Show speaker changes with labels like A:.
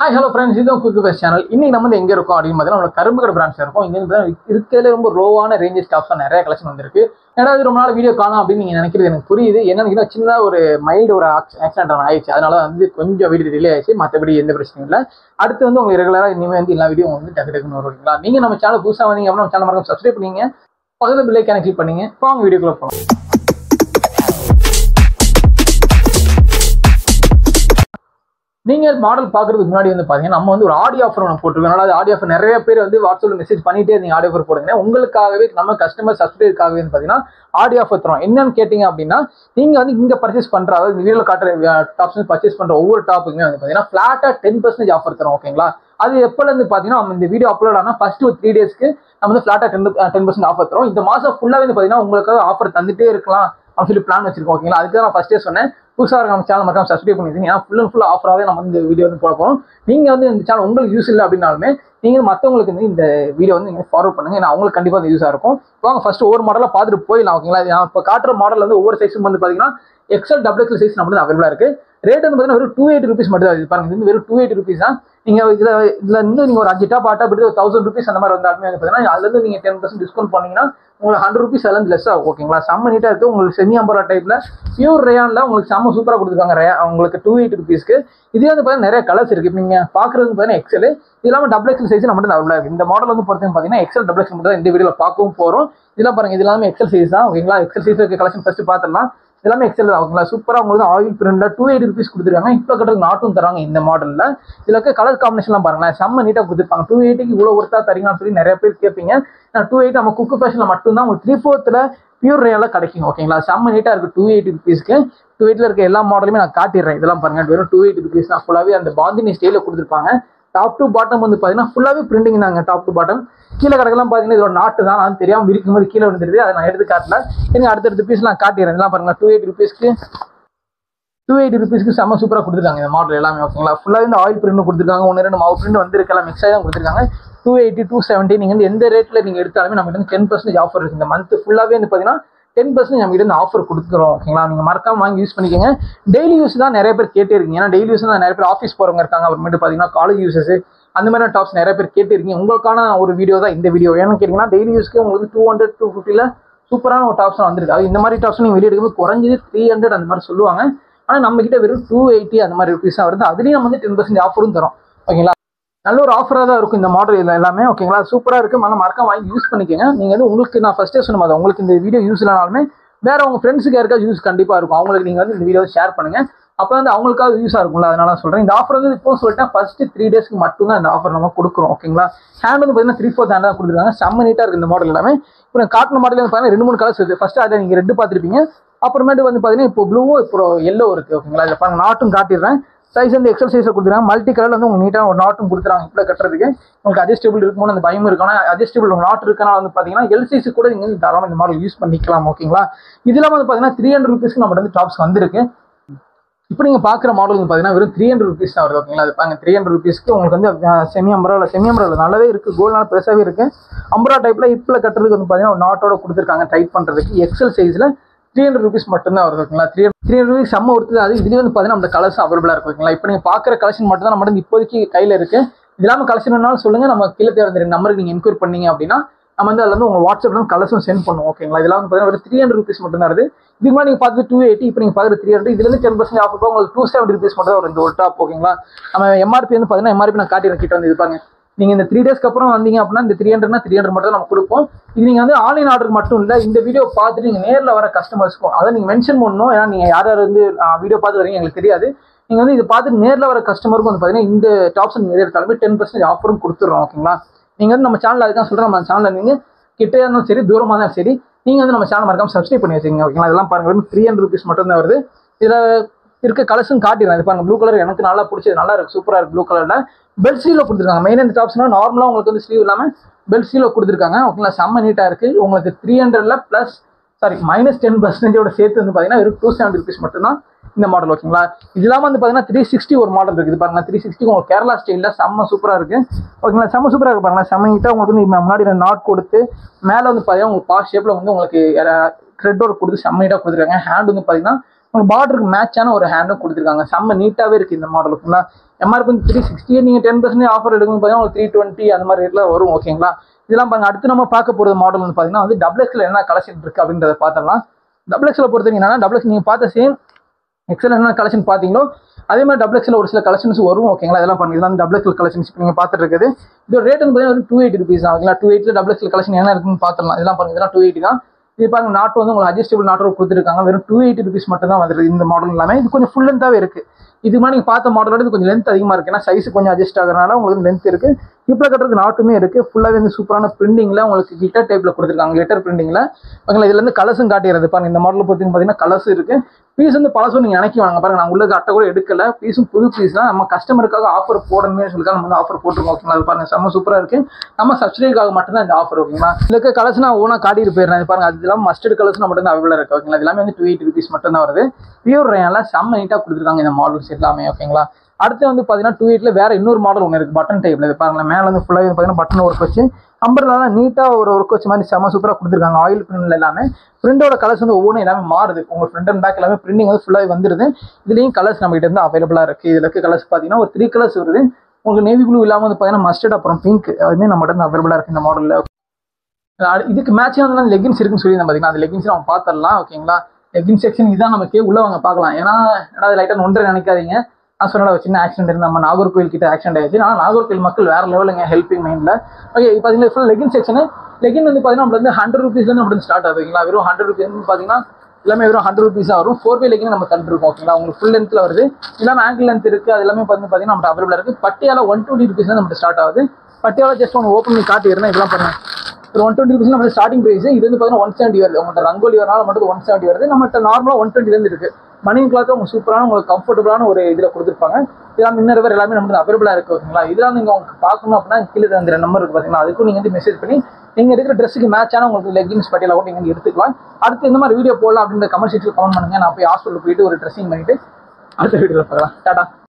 A: hi hello friends இது குக்கு best channel இன்னைக்கு நம்ம வந்து எங்க இருக்கோம் அப்படின்னு பார்த்தீங்கன்னா நம்ம கரும்பு கடை பிரான்ச் இருக்கும் இங்க வந்து இருக்கிறதுல ரொம்ப ரோவான ரேஞ்சஸ் ஸ்டாப்ஸ் நிறைய கலெக்ஷன் வந்திருக்கு ஏன்னா இது ரொம்ப நாள் வீடியோ காணும் அப்படின்னு நீங்க நினைக்கிறது எனக்கு புரியுது என்னன்னு சின்ன ஒரு மைல்டு ஒரு ஆக்சிடென்ட் ஆயிடுச்சு அதனால வந்து கொஞ்சம் வீடியோ டிலே ஆயிடுச்சு மற்றபடி எந்த பிரச்சனையும் இல்லை அடுத்து வந்து உங்களுக்கு ரெகுலராக இனிமேல் வந்து எல்லா வீடியோ வந்து டக்கு டக்குன்னு வருவீங்களா நீங்க நம்ம சேனல் புதுசாக வந்தீங்க அப்படின்னா நம்ம சேனல் மறக்காம சப்ஸ்கிரைப் பண்ணீங்க பக்கத்தில் பில்லைக்கான கிளிக் பண்ணீங்க இப்போ அவங்க வீடியோக்குள்ள போகலாம் நீங்க மாடல் பாக்குறதுக்கு முன்னாடி வந்து பாத்தீங்கன்னா நம்ம வந்து ஒரு ஆடியோ ஆஃபர் ஒன்று போட்டிருக்கோம் அதனால ஆடியோ ஆஃபர் நிறைய பேர் வந்து வாட்ஸ்அப்ல மெசேஜ் பண்ணிட்டே இருந்தீங்க ஆடியோ ஆஃபர் போடுங்க உங்களுக்காகவே நம்ம கஸ்டமர் சப்ஸ்கிரைபருக்காகவே வந்து பாத்தீங்கன்னா ஆடியோ ஆஃபர் தரோம் என்னன்னு கேட்டீங்க அப்படின்னா நீங்க வந்து இங்க பர்ச்சேஸ் பண்ற அதாவது இந்த வீடியோல காட்டுற டாப்ஸ் பர்ச்சேஸ் பண்ற ஒவ்வொரு டாப்புக்குமே வந்து பாத்தீங்கன்னா பிளாட்டா டென் பர்சன்டேஜ் ஆஃபர் தரோம் ஓகேங்களா அது எப்பல இருந்து பாத்தீங்கன்னா நம்ம இந்த வீடியோ அப்லோட் ஆனா ஃபர்ஸ்ட் ஒரு த்ரீ டேஸ்க்கு நம்ம வந்து பிளாட்டா டென் டென் பர்சன்ட் ஆஃபர் தரோம் இந்த மாசம் ஃபுல்லாவே வந்து பாத்தீங்கன்னா உங்களுக்காக ஆஃபர் தந்துட்டே இருக்கலாம் அப்படின்னு சொல்லி பிளான் வச்சிருக்கோம் ஓகேங்களா அதுக்கு நான் ஃபர்ஸ்டே சொன்னேன் புதுசாக இருக்க நம்ம சேனல் மட்டும் சப்ஸ்கிரைப் பண்ணிருக்கீங்க ஏன்னா ஃபுல் அண்ட் ஃபுல் ஆஃபராகவே நம்ம வந்து இந்த வீடியோ வந்து போட போகிறோம் நீங்கள் வந்து இந்த சேனல் உங்களுக்கு யூஸ் இல்லை அப்படின்னாலுமே நீங்கள் மற்றவங்களுக்கு வந்து இந்த வீடியோ வந்து நீங்கள் ஃபார்வர்ட் பண்ணுங்க ஏன்னா அவங்களுக்கு கண்டிப்பாக அது யூஸாக இருக்கும் வாங்க ஃபர்ஸ்ட் ஒவ்வொரு மாடலாக பார்த்துட்டு போயிடலாம் ஓகேங்களா நான் இப்போ காட்டுற மாடல் வந்து ஒவ்வொரு சைஸும் வந்து பார்த்தீங்கன்னா எக்ஸல் டபுள் எக்ஸல் சைஸ் நம்ம வந்து அவைலபிளாக இருக்கு ரேட் வந்து பார்த்தீங்கன்னா வெறும் டூ எயிட்டி ருபீஸ் மட்டும் தான் இது பாருங்க இது வந்து வெறும் டூ எயிட்டி ருபீஸ் தான் நீங்கள் இதில் இதில் இருந்து நீங்கள் ஒரு அஞ்சு டாப் ஆட்டா அப்படி ஒரு தௌசண்ட் ருபீஸ் அந்த மாதிரி வந்தாலுமே வந்து பார்த்தீங்கன்னா அதுலேருந்து நீங்கள் டென் பர்சன்ட் டிஸ்கவுண்ட் பண்ணீங்கன்னா உங்களுக்கு ஹண்ட்ரட் ருபீஸ் எல்லாம் லெஸ் ஆகும் ஓகேங்களா செம்ம நீட்டாக இருக்குது உங்களுக்கு செமி அம்பரா டைப்பில் பியூர் ரேயானில் உங்களுக்கு செம்ம சூப்பராக கொடுத்துருக்காங்க ரே உங்களுக்கு டூ எயிட்டி ருபீஸ்க்கு இதே வந்து பார்த்தீங்கன்னா நிறைய கலர்ஸ் இருக்குது இப்போ நீங்கள் பார்க்குறது பார்த்தீங்கன்னா எக்ஸல் இது இல்லாமல் டபுள் எக்ஸல் சைஸ் நம்ம அவ்வளோ இருக்குது இந்த மாடல் வந்து பொறுத்தவரை பார்த்தீங்கன்னா எக்ஸல் டபுள் எக்ஸல் மட்டும் தான் இந்த வீடியோவில் பார்க்கவும் போகிறோம் இதெல்லாம் பாருங்க இது எல்லாமே எக்ஸல் சைஸ் தான் ஓகேங்களா எக்ஸல் சைஸ் இருக்க கலெக்ஷன் ஃபஸ்ட்டு பார்த்துடலாம் எல்லாமே எக்ஸல் தான் ஓகேங்களா சூப்பராக உங்களுக்கு ஆயில் பிரிண்ட்ல டூ எயிட்டி ருபீஸ் கொடுத்துருக்காங்க இப்போ கட்டுறது நாட்டும் தராங்க இந்த மாடலில் இதில் இருக்க கலர் காம்பினேஷன்லாம் பாருங்களேன் செம்ம நீட்டாக கொடுத்துருப்பாங்க டூ எயிட்டிக்கு இவ்வளோ ஒருத்தா தரீங்கன்னு சொல்லி நிறைய பேர் கேட்பீங்க நான் டூ எயிட் நம்ம குக்கு ஃபேஷனில் மட்டும்தான் உங்களுக்கு த்ரீ ஃபோர்த்தில் பியூர் ரேல கிடைக்கும் ஓகேங்களா செம்ம நீட்டாக இருக்குது டூ எயிட்டி ருபீஸ்க்கு டூ எயிட்டில் இருக்க எல்லா மாடலுமே நான் காட்டிடுறேன் இதெல்லாம் பாருங்க வெறும் டூ எயிட்டி ருபீஸ் தான் ஃபுல்லாகவே அந்த பாந்தினி ஸ்டைலில் கொடுத்துருப்பாங்க டாப் டு பாட்டம் வந்து பார்த்தீங்கன்னா ஃபுல்லாகவே பிரிண்டிங் தாங்க டாப் டு பாட்டம் கீழே கிடக்கலாம் பார்த்தீங்கன்னா இதோட நாட்டு தான் நான் தெரியாமல் விரிக்கும் போது கீழே வந்துருது அதை நான் எடுத்து காட்டல எனக்கு அடுத்தடுத்த பீஸ் நான் காட்டிடுறேன் இதெல்லாம் பாருங்க டூ எயிட்டி ருபீஸ்க்கு டூ எயிட்டி ருபீஸ்க்கு செம்ம சூப்பராக கொடுத்துருக்காங்க இந்த மாடல் எல்லாமே ஓகேங்களா ஃபுல்லாக இந்த ஆயில் பிரிண்ட் கொடுத்துருக்காங்க ஒன்று ரெண்டு மாவு பிரிண்ட் வந்து எல்லாம் மிக்ஸ் ஆகி தான் கொடுத்துருக்காங்க டூ எயிட்டி டூ செவன்ட்டி நீங்கள் வந்து எந்த ரேட்டில் நீங்கள் எடுத்தாலுமே நம்ம வந்து டென் பர்சன்டேஜ் ஆஃபர் இருக்குது இந்த மந்த் ஃபுல்லாகவே வந்து பார்த்தீங்கன்னா டென் பர்சன்ட் நம்ம கிட்ட ஆஃபர் கொடுக்குறோம் ஓகேங்களா நீங்கள் மறக்காம வாங்கி யூஸ் பண்ணிக்கோங்க டெய்லி யூஸ் தான் நிறைய பேர் கேட்டே இருக்கீங்க ஏன்னா டெய்லி யூஸ் தான் நிறைய பேர் ஆஃபீஸ் போகிறவங்க இருக்காங்க அப்புறமேட்டு பார்த்தீங்கன்னா காலேஜ் யூசஸ் அந்த மாதிரி டாப்ஸ் நிறைய பேர் கேட்டிருக்கீங்க உங்களுக்கான ஒரு வீடியோ தான் இந்த வீடியோ ஏன்னு கேட்டிங்கன்னா டெய்லி யூஸ்க்கு உங்களுக்கு டூ ஹண்ட்ரட் டூ ஃபிஃப்டியில் சூப்பரான ஒரு டாப்ஸ் வந்திருக்கு அது இந்த மாதிரி டாப்ஸ் நீங்கள் வெளியே எடுக்கும்போது குறைஞ்சது த்ரீ ஹண்ட்ரட் அந்த மாதிரி சொல்லுவாங்க ஆனால் நம்ம கிட்ட வெறும் டூ எயிட்டி அந்த மாதிரி ருபீஸ் தான் வருது அதுலேயும் நம்ம வந்து டென் பர்சன்ட் ஆஃபரும் தரோம் ஓகேங்களா நல்ல ஒரு ஆஃபராக தான் இருக்கும் இந்த மாடல் இதில் எல்லாமே ஓகேங்களா சூப்பராக இருக்குது மன மறக்காம வாங்கி யூஸ் பண்ணிக்கோங்க நீங்கள் வந்து உங்களுக்கு நான் ஃபஸ்ட்டே சொன்ன மாதிரி உங்களுக்கு இந்த வீடியோ யூஸ் இல்லைனாலுமே வேற உங்க ஃப்ரெண்ட்ஸுக்கு யாருக்காவது யூஸ் கண்டிப்பாக இருக்கும் அவங்களுக்கு நீங்கள் வந்து இந்த வீடியோ ஷேர் பண்ணுங்க அப்போ வந்து அவங்களுக்காக யூஸாக இருக்கும்ல அதனால சொல்கிறேன் இந்த ஆஃபர் வந்து இப்போ சொல்லிட்டேன் ஃபர்ஸ்ட் த்ரீ டேஸ்க்கு மட்டும் தான் இந்த ஆஃபர் நம்ம கொடுக்குறோம் ஓகேங்களா ஹேண்ட் வந்து பார்த்தீங்கன்னா த்ரீ ஃபோர்த் ஹேண்ட் தான் கொடுத்துருக்காங்க செம்ம நீட்டாக இருக்குது இந்த மாடல் எல்லாமே இப்போ நான் காட்டின மாடல் வந்து பார்த்தீங்கன்னா ரெண்டு மூணு கலர்ஸ் இருக்குது ஃபர்ஸ்ட் அதை நீங்கள் ரெட்டு பார்த்துருப்பீங்க அப்புறமேட்டு வந்து பார்த்தீங்கன்னா இப்போ ப்ளூவோ இப்போ எல்லோ இருக்குது ஓகேங்களா இதில் பாருங்க நாட்டும் காட்டிடுறேன் சைஸ் வந்து எக்ஸல் சைஸில் கொடுத்துருக்காங்க மல்டி கலர் வந்து உங்களுக்கு நீட்டாக ஒரு நாட்டும் கொடுத்துறாங்க இப்போ கட்டுறதுக்கு உங்களுக்கு அட்ஜஸ்டபிள் இருக்குமோ அந்த பயம் இருக்கும் ஆனால் அட்ஜஸ்டபிள் உங்கள் நாட் இருக்கனால வந்து பார்த்தீங்கன்னா எல் சைஸ் கூட நீங்கள் வந்து தாராளமாக இந்த மாடல் யூஸ் பண்ணிக்கலாம் ஓகேங்களா இது இல்லாமல் வந்து பார்த்தீங்கன்னா த்ரீ ஹண்ட்ரட் ருபீஸ்க்கு நம்ம வந்து டாப்ஸ் வந்திருக்கு இப்போ நீங்கள் பார்க்குற மாடல் வந்து பார்த்தீங்கன்னா வெறும் த்ரீ ஹண்ட்ரட் ருபீஸ் தான் வருது ஓகேங்களா அது பாருங்க த்ரீ ஹண்ட்ரட் ருபீஸ்க்கு உங்களுக்கு வந்து செமி அம்பராவில் செமி அம்பராவில் நல்லாவே இருக்குது கோல்டு நாள் பெருசாகவே இருக்குது அம்பரா டைப்பில் இப்போ கட்டுறதுக்கு வந்து பார்த்தீங்கன்னா ஒரு நாட்டோட கொடுத்துருக்காங்க டைப் பண்ணுறதுக்கு எக்ஸல் சைஸில் த்ரீ ஹண்ட்ரட் ருபீஸ் மட்டும்தான் வருது ஓகேங்களா த்ரீ த்ரீ ஹண்ட்ரட் ருபீஸ் செம்ம ஒருத்தது அது இதுலேயே வந்து பார்த்தீங்கன்னா நம்ம கலர்ஸ் அவைலபிளாக இருக்கும் ஓகேங்களா இப்போ நீங்கள் பார்க்குற கலெக்ஷன் மட்டும் தான் நம்ம வந்து இப்போதைக்கு கையில் இருக்குது இது இல்லாமல் கலெக்ஷன் வேணாலும் சொல்லுங்கள் நம்ம கீழே தேவை நம்பருக்கு நீங்கள் என்கொயரி பண்ணீங்க அப்படின்னா நம்ம வந்து அதில் வந்து உங்கள் வாட்ஸ்அப்ல கலர்ஸும் சென்ட் பண்ணுவோம் ஓகேங்களா இதெல்லாம் வந்து பார்த்தீங்கன்னா ஒரு த்ரீ ஹண்ட்ரட் ருபீஸ் மட்டும் தான் வருது இதுக்கு முன்னாடி நீங்கள் பார்த்து டூ எயிட்டி இப்போ நீங்கள் பார்க்குற த்ரீ ஹண்ட்ரட் இதுலேருந்து டென் பர்சன்ட் ஆஃபர் உங்களுக்கு டூ செவன்டி ருபீஸ் மட்டும் தான் வரும் இந்த ஒரு டாப் ஓகேங்களா நம்ம எம்ஆர்பி வந்து பார்த்தீங்கன்னா எம்ஆர்பி நான் காட்டி கிட்ட வந்து இது பாருங்க நீங்கள் இந்த த்ரீ டேஸ்க்கு அப்புறம் வந்தீங்க அப்படின்னா இந்த த்ரீ ஹண்ட்ரட்னா த்ரீ ஹண்ட்ரட் மட்டும் நம்ம கொடுப்போம் இது நீங்கள் வந்து ஆன்லைன் ஆர்டர் மட்டும் இல்லை இந்த வீடியோ பார்த்துட்டு நீங்கள் நேரில் வர கஸ்டமர்ஸ்க்கும் அதை நீங்கள் மென்ஷன் பண்ணணும் ஏன்னா நீங்கள் யார் யார் வந்து வீடியோ பார்த்து வரீங்க எங்களுக்கு தெரியாது நீங்கள் வந்து இது பார்த்து நேரில் வர கஸ்டமருக்கும் வந்து பார்த்தீங்கன்னா இந்த டாப்ஸ் நீங்கள் எடுத்தாலுமே டென் பர்சன்டேஜ் ஆஃபரும் கொடுத்துட்றோம் ஓகேங்களா நீங்கள் வந்து நம்ம சேனல் அதுதான் சொல்கிறேன் நம்ம சேனலில் நீங்கள் கிட்டே இருந்தாலும் சரி தூரமாக இருந்தாலும் சரி நீங்கள் வந்து நம்ம சேனல் மறக்காம சப்ஸ்கிரைப் பண்ணி வச்சுங்க ஓகேங்களா இதெல்லாம் பாருங்க வெறும் த்ரீ ஹண்ட்ரட் ருபீஸ் மட்டும் தான் வருது இதில் இருக்க கலர்ஸும் காட்டிடுறேன் இது பாருங்க ப்ளூ கலர் எனக்கு நல்லா பிடிச்சது நல்லா இருக்கு சூப்பராக இருக்கு ப்ளூ கலரில் பெல்ட் ஸ்லீவில் கொடுத்துருக்காங்க மெயின் இந்த டாப்ஸ்னா நார்மலாக உங்களுக்கு வந்து ஸ்லீவ் இல்லாமல் பெல்ட் ஸ்லீவில் கொடுத்துருக்காங்க ஓகேங்களா செம்ம நீட்டாக இருக்குது உங்களுக்கு த்ரீ ஹண்ட்ரட்ல ப்ளஸ் சாரி மைனஸ் டென் பர்சன்டேஜோட சேர்த்து வந்து பார்த்தீங்கன்னா வெறும் டூ செவன்டி ருபீஸ் மட்டும்தான் இந்த மாடல் ஓகேங்களா இது இல்லாமல் வந்து பார்த்தீங்கன்னா த்ரீ சிக்ஸ்டி ஒரு மாடல் இருக்குது பாருங்க த்ரீ சிக்ஸ்டி உங்களுக்கு கேரளா ஸ்டைலில் செம்ம சூப்பராக இருக்கு ஓகேங்களா செம்ம சூப்பராக இருக்கு பாருங்க செம்ம நீட்டாக உங்களுக்கு வந்து முன்னாடி ரெண்டு நாட் கொடுத்து மேலே வந்து பார்த்தீங்கன்னா உங்களுக்கு பாஸ் ஷேப்பில் வந்து உங்களுக்கு த்ரெட் ஒர்க் கொடுத்து செம்ம நீட்டாக கொடுத்துருக்காங்க ஹேண்ட் வந்து பார்த்தீங்கன்னா உங்களுக்கு பார்டருக்கு மேட்சான ஒரு ஹேண்டும் கொடுத்துருக்காங்க செம்ம நீட்டாகவே இருக்குது இந்த மாடல் ஓகேங்களா எம்ஆர்பி வந்து த்ரீ சிக்ஸ்டி நீங்கள் டென் பர்சன்ட் ஆஃபர் எடுக்கும் பார்த்தீங்கன்னா ஒரு த்ரீ டுவெண்ட்டி அந்த மாதிரி ரேட்டில் வரும் ஓகேங்களா இதெல்லாம் பாருங்க அடுத்து நம்ம பார்க்க போகிற மாடல் வந்து பார்த்தீங்கன்னா வந்து டபுள் எக்ஸ்ல என்ன கலெக்ஷன் இருக்குது அப்படின்றத பார்த்தோம்னா டபுள் எக்ஸ்ல பொறுத்தவரைக்கும் என்னன்னா டபுள் எக்ஸ் நீங்கள் பார்த்த சேம் எக்ஸல் என்ன கலெக்ஷன் பார்த்தீங்களோ அதே மாதிரி டபுள் எக்ஸ்ல ஒரு சில கலெக்ஷன்ஸ் வரும் ஓகேங்களா இதெல்லாம் பாருங்க இதெல்லாம் டபுள் எக்ஸ்எல் கலெக்ஷன்ஸ் இப்போ நீங்கள் பார்த்துட்டு இருக்குது இது ரேட் வந்து பார்த்தீங்கன்னா டூ எயிட்டி ருபீஸ் தான் ஓகேங்களா டூ எயிட்டில் டபுள் எக்ஸ்எல் கலெக்ஷன் என்ன இருக்குன்னு பார்த்துடலாம் இதெல்லாம் பாருங்க இதெல்லாம் டூ எயிட்டி தான் இது பாருங்க நாட்டு வந்து உங்களுக்கு அட்ஜஸ்டபிள் நாட்டோட கொடுத்துருக்காங்க வெறும் டூ எயிட்டி ருபீஸ் மட்டும் தான் வந்துருது இந்த மாடல் எல்லாமே இது கொஞ்சம் ஃபுல் லென்த்தாகவே இருக்கு இது மாதிரி நீங்கள் பார்த்த மாடலோட இது கொஞ்சம் லென்த் அதிகமாக இருக்கு ஏன்னா சைஸ் கொஞ்சம் அட்ஜஸ்ட் ஆகிறனால உங்களுக்கு லென்த் இருக்கு இப்போ கட்டுறதுக்கு நாட்டுமே இருக்கு ஃபுல்லாகவே வந்து சூப்பரான பிரிண்டிங்ல உங்களுக்கு கிட்டர் டைப்ல கொடுத்துருக்காங்க கிட்டர் பிரிண்டிங்ல ஓகேங்களா இதுல இருந்து கலர்ஸும் காட்டிடுறது பாருங்க இந்த மாடல் பார்த்தீங்கன்னா பார்த்தீங்கன்னா கலர்ஸ் இருக்கு பீஸ் வந்து பழசும் நீங்க நினைக்க வாங்க பாருங்க நான் உள்ளது அட்டை கூட எடுக்கல பீஸும் புது பீஸ் தான் நம்ம கஸ்டமருக்காக ஆஃபர் போடணுமே சொல்லிட்டு நம்ம வந்து ஆஃபர் போட்டுருக்கோம் ஓகேங்களா அது பாருங்க செம்ம சூப்பரா இருக்கு நம்ம சப்சிடிக்காக மட்டும்தான் இந்த ஆஃபர் ஓகேங்களா இதுக்கு கலர்ஸ் நான் ஓனா காட்டிட்டு போயிடுறேன் இது பாருங்க அது இல்லாமல் மஸ்டர்ட் கலர்ஸ் மட்டும் தான் அவைபிள் இருக்கு ஓகேங்களா இது எல்லாமே வந்து டூ எயிட்டி ருபீஸ் மட்டும் தான் வருது பியூர் ரேனில் செம்ம நீட்டாக கொடுத்துருக்காங்க இந்த மாடல்ஸ் எல்லாமே ஓகேங்களா அடுத்து வந்து பார்த்தீங்கன்னா டூ எயிட்ல வேற இன்னொரு மாடல் ஒன்று இருக்கு பட்டன் டைப்ல இது பாருங்களேன் மேலே வந்து ஃபுல்லாக பார்த்தீங்கன்னா பட்டன் ஒர்க் வச்சு அம்பர்லாம் நீட்டாக ஒரு ஒர்க் வச்ச மாதிரி செம்ம சூப்பராக கொடுத்துருக்காங்க ஆயில் பிரிண்ட்ல எல்லாமே பிரிண்டோட கலர்ஸ் வந்து ஒவ்வொன்றும் எல்லாமே மாறுது உங்க ஃப்ரண்ட் அண்ட் பேக் எல்லாமே பிரிண்டிங் வந்து ஃபுல்லாக வந்துருது இதுலேயும் கலர்ஸ் நம்ம கிட்ட இருந்து அவைலபிளாக இருக்கு இதுல இருக்க கலர்ஸ் பார்த்தீங்கன்னா ஒரு த்ரீ கலர்ஸ் வருது உங்களுக்கு நேவி ப்ளூ இல்லாமல் வந்து பார்த்தீங்கன்னா மஸ்டர்ட் அப்புறம் பிங்க் அதுவுமே நம்ம கிட்ட அவைலபிளாக இருக்கு இந்த மாடலில் இதுக்கு மேட்சிங் வந்து லெகின்ஸ் இருக்குன்னு சொல்லி பார்த்தீங்கன்னா அந்த லெகின்ஸ் நம்ம பார்த்துடலாம் ஓகேங்களா லெகின் செக்ஷன் இதான் நமக்கு உள்ள வாங்க பார்க்கலாம் ஏன்னா ஏன்னா லைட்டாக ஒன்றை நினைக்காதீங்க நான் சொன்ன சின்ன ஆக்சிடென்ட் இருந்து நம்ம நாகர்கோவில் கிட்ட ஆக்சிடென்ட் ஆயிடுச்சு ஆனால் நாகர்கோவில் மக்கள் வேற லெவலுங்க ஹெல்பிங் மைண்டில் ஓகே இப்போ பார்த்தீங்கன்னா ஃபுல் லெகின் செக்ஷன் லெகின் வந்து பார்த்தீங்கன்னா நம்ம வந்து ஹண்ட்ரட் ருபீஸ்லேருந்து நம்ம ஸ்டார்ட் ஆகுது ஓகேங்களா வெறும் ஹண்ட்ரட் ருபீஸ் பார்த்தீங்கன்னா எல்லாமே வெறும் ஹண்ட்ரட் ருபீஸ் வரும் ஃபோர் வே லெகின் நம்ம தந்துருக்கோம் ஓகேங்களா உங்களுக்கு ஃபுல் லென்த்தில் வருது எல்லாமே ஆங்கிள் லென்த் இருக்குது அது எல்லாமே வந்து பார்த்தீங்கன்னா நம்ம அவைலபிளாக இருக்குது பட்டியால ஒன் டுவெண்ட்டி ருபீஸ் நம்ம ஸ்டார்ட் ஆகுது பட்டியால ஜஸ்ட் ஒன்று ஓப்பன் பண்ணி காட்டிடுறேன் இதெல்லாம் பாருங்க ஒரு ஒன் டுவெண்ட்டி ருபீஸ் நம்ம ஸ்டார்டிங் பிரைஸ் இது வந்து பார்த்தீங்கன்னா ஒன் செவன்ட்டி வருது உங்கள்கிட்ட ரங்கோலி வரனால மட்டும் ஒன் செவன்ட்டி வருது நம்மகிட்ட நார்மலாக ஒன் டுவெண்ட்டிலேருந்து இருக்கு மணி கிளாத் உங்களுக்கு சூப்பரான உங்களுக்கு கம்ஃபர்டபுளான ஒரு இதில் கொடுத்துருப்பாங்க இதெல்லாம் இன்னர் வேறு எல்லாமே நமக்கு அவைலபிளாக இருக்கு ஓகேங்களா இதெல்லாம் நீங்கள் உங்களுக்கு பார்க்கணும் அப்படின்னா கீழே அந்த நம்பர் இருக்கு பார்த்தீங்கன்னா அதுக்கும் நீங்கள் வந்து மெசேஜ் பண்ணி நீங்கள் எடுக்கிற ட்ரெஸ்ஸுக்கு மேட்சான உங்களுக்கு லெகின்ஸ் பட்டியல கூட நீங்கள் எடுத்துக்கலாம் அடுத்து இந்த மாதிரி வீடியோ போடலாம் அப்படின்ற கமெண்ட் செக்ஷன் கமெண்ட் பண்ணுங்க நான் போய் ஹாஸ்பிட்டல் போயிட்டு ஒரு ட்ரெஸ்ஸிங் பண்ணிட்டு அடுத்த வீடியோவில் பார்க்கலாம் டாடா